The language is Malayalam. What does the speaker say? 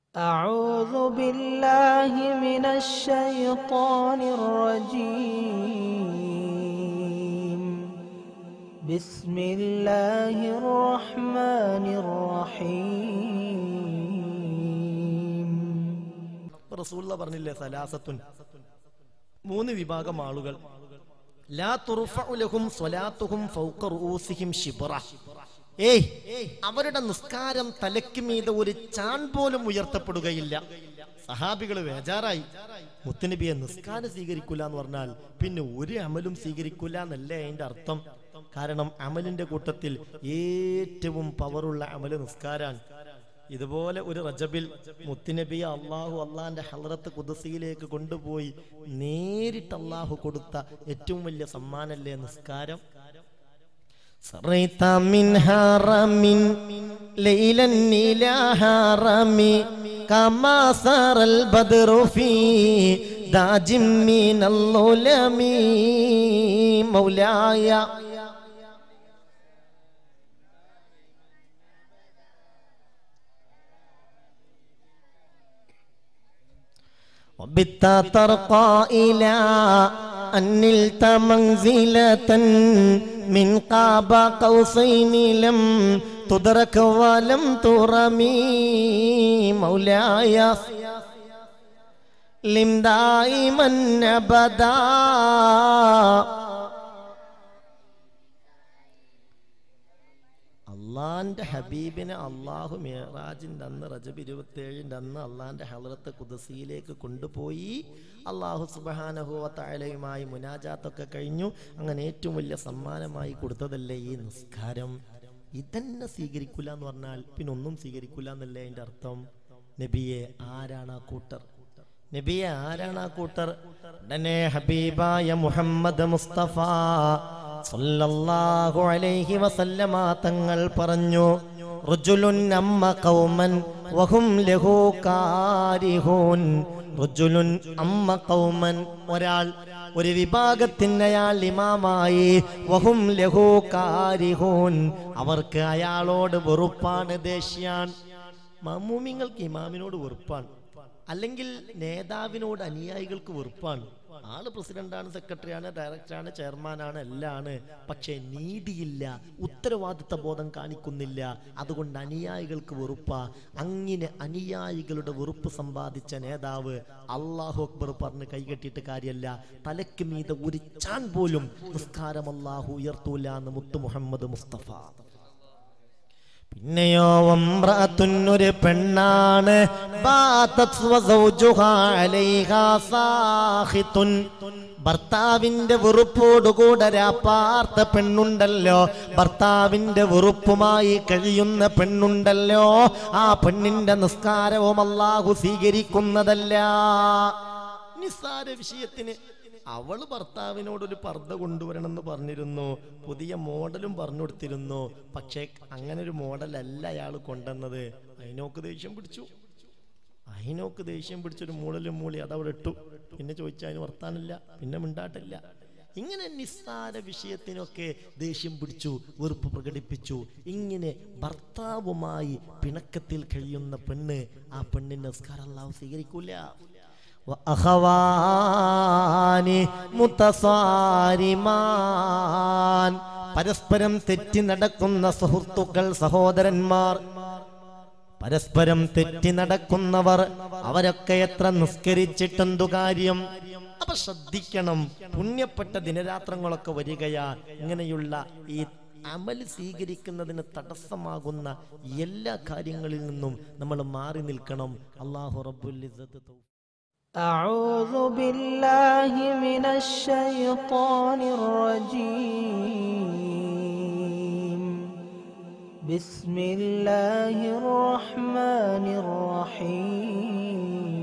أعوذ بالله من الشيطان الرجيم بسم الله الرحمن الرحيم റസൂള്ള പറഞ്ഞില്ലേ സലാസത്തുൻ മൂന്ന് വിഭാഗം ആളുകൾ ലാ തുർഫഉ ലഹും സ്വലാത്തുഹും ഫൗഖ റൂസിഹിം ശിബ്റ ഏയ് അവരുടെ നിസ്കാരം തലയ്ക്ക് മീതെ ഒരു ചാൺ പോലും ഉയർത്തപ്പെടുകയില്ല സഹാബികൾ ബേജാറായി മുത്തുനബിയെ നിസ്കാരം സ്വീകരിക്കൂല എന്ന് പറഞ്ഞാൽ പിന്നെ ഒരു അമലും സ്വീകരിക്കൂല എന്നല്ലേ അതിന്റെ അർത്ഥം കാരണം അമലിന്റെ കൂട്ടത്തിൽ ഏറ്റവും പവറുള്ള അമല് നിസ്കാരാണ് ഇതുപോലെ ഒരു റജബിൽ മുത്തുനബിയെ അള്ളാഹു അള്ളാന്റെ ഹലറത്ത് കുദസിയിലേക്ക് കൊണ്ടുപോയി നേരിട്ട് അള്ളാഹു കൊടുത്ത ഏറ്റവും വലിയ സമ്മാനല്ലേ നിസ്കാരം صريت من هرم ليلا إلى هرم كما سار البدر في داج من الظلم مولاي وبت ترقى إلى أن نلت منزلة من قاب قوسين لم تدرك ولم ترمي مولاي لم دائما أبدا അള്ളാന്റെ ഹബീബിനെ അള്ളാഹു മേറാജിന്റെ അന്ന് റജബ് ഇരുപത്തിയേഴിന്റെ അന്ന് അള്ളാന്റെ ഹലറത്ത് കുദസിയിലേക്ക് കൊണ്ടുപോയി അള്ളാഹു സുബഹാനഹുവത്തായാലയുമായി മുനാജാത്തൊക്കെ കഴിഞ്ഞു അങ്ങനെ ഏറ്റവും വലിയ സമ്മാനമായി കൊടുത്തതല്ലേ ഈ നിസ്കാരം ഇതന്നെ സ്വീകരിക്കൂല എന്ന് പറഞ്ഞാൽ പിന്നെ ഒന്നും സ്വീകരിക്കൂല എന്നല്ലേ അതിന്റെ അർത്ഥം നബിയെ ആരാണ് ആ കൂട്ടർ നബിയെ ആരാണ് ആ കൂട്ടർ ഉടനെ ഹബീബായ മുഹമ്മദ് മുസ്തഫ സല്ലല്ലാഹു അലൈഹി വസല്ലമ തങ്ങൾ പറഞ്ഞു റജുലുൻ അമ്മ ഖൗമൻ വഹും ലഹു കാരിഹൂൻ റജുലുൻ അമ്മ ഖൗമൻ ഒരാൾ ഒരു വിഭാഗത്തിന് അയാൾ ഇമാമായി വഹും ലഹു കാരിഹൂൻ അവർക്ക് അയാളോട് വെറുപ്പാണ് ദേഷ്യാൻ മമ്മൂമിങ്ങൾക്ക് ഇമാമിനോട് വെറുപ്പാണ് അല്ലെങ്കിൽ നേതാവിനോട് അനുയായികൾക്ക് വെറുപ്പാണ് ആള് പ്രസിഡന്റാണ് സെക്രട്ടറിയാണ് ഡയറക്ടറാണ് ചെയർമാനാണ് എല്ലാമാണ് പക്ഷേ നീതിയില്ല ഉത്തരവാദിത്ത ബോധം കാണിക്കുന്നില്ല അതുകൊണ്ട് അനുയായികൾക്ക് വെറുപ്പ അങ്ങനെ അനുയായികളുടെ വെറുപ്പ് സമ്പാദിച്ച നേതാവ് അള്ളാഹു അക്ബർ പറഞ്ഞ് കൈകെട്ടിയിട്ട് കാര്യമല്ല തലയ്ക്ക് മീതെ ഒരു ചാൻ പോലും നിസ്കാരം അള്ളാഹു ഉയർത്തൂല എന്ന് മുത്തു മുഹമ്മദ് മുസ്തഫ പിന്നെയോ വമ്രഅത്തുൻ ഒരു പെണ്ണാണ് ബാതത് വസൗജുഹാ അലൈഹാ സാഖിത്തുൻ ഭർത്താവിന്റെ വെറുപ്പോടുകൂടെ രാപ്പാർത്ത പെണ്ണുണ്ടല്ലോ ഭർത്താവിന്റെ വെറുപ്പുമായി കഴിയുന്ന പെണ്ണുണ്ടല്ലോ ആ പെണ്ണിന്റെ നിസ്കാരവും അല്ലാഹു സ്വീകരിക്കുന്നതല്ല നിസ്സാര വിഷയത്തിന് അവള് ഭർത്താവിനോട് ഒരു പർദ്ദ കൊണ്ടുവരണം എന്ന് പറഞ്ഞിരുന്നു പുതിയ മോഡലും പറഞ്ഞു കൊടുത്തിരുന്നു പക്ഷേ അങ്ങനെ ഒരു മോഡലല്ല അയാൾ കൊണ്ടുവന്നത് അതിനോക്ക് ദേഷ്യം പിടിച്ചു അതിനോക്ക് ദേഷ്യം പിടിച്ചൊരു മൂളലും മൂളി അതവിടെ ഇട്ടു പിന്നെ ചോദിച്ചാൽ അതിന് വർത്താനില്ല പിന്നെ മിണ്ടാട്ടില്ല ഇങ്ങനെ നിസ്സാര വിഷയത്തിനൊക്കെ ദേഷ്യം പിടിച്ചു വെറുപ്പ് പ്രകടിപ്പിച്ചു ഇങ്ങനെ ഭർത്താവുമായി പിണക്കത്തിൽ കഴിയുന്ന പെണ്ണ് ആ പെണ്ണിന്റെ നിസ്കാരം അല്ലാഹു സ്വീകരിക്കൂല അഖവാനി മുത്തസാരിമാൻ പരസ്പരം തെറ്റി നടക്കുന്ന സുഹൃത്തുക്കൾ സഹോദരന്മാർ പരസ്പരം തെറ്റി നടക്കുന്നവർ അവരൊക്കെ എത്ര നിസ്കരിച്ചിട്ടെന്തു കാര്യം അപ്പൊ ശ്രദ്ധിക്കണം പുണ്യപ്പെട്ട ദിനരാത്രങ്ങളൊക്കെ വരികയാ ഇങ്ങനെയുള്ള ഈ അമൽ സ്വീകരിക്കുന്നതിന് തടസ്സമാകുന്ന എല്ലാ കാര്യങ്ങളിൽ നിന്നും നമ്മൾ മാറി നിൽക്കണം അള്ളാഹു റബ്ബുൽ ഇസ്സത്ത് തൗഫീഖ് أعوذ بالله من الشيطان الرجيم بسم الله الرحمن الرحيم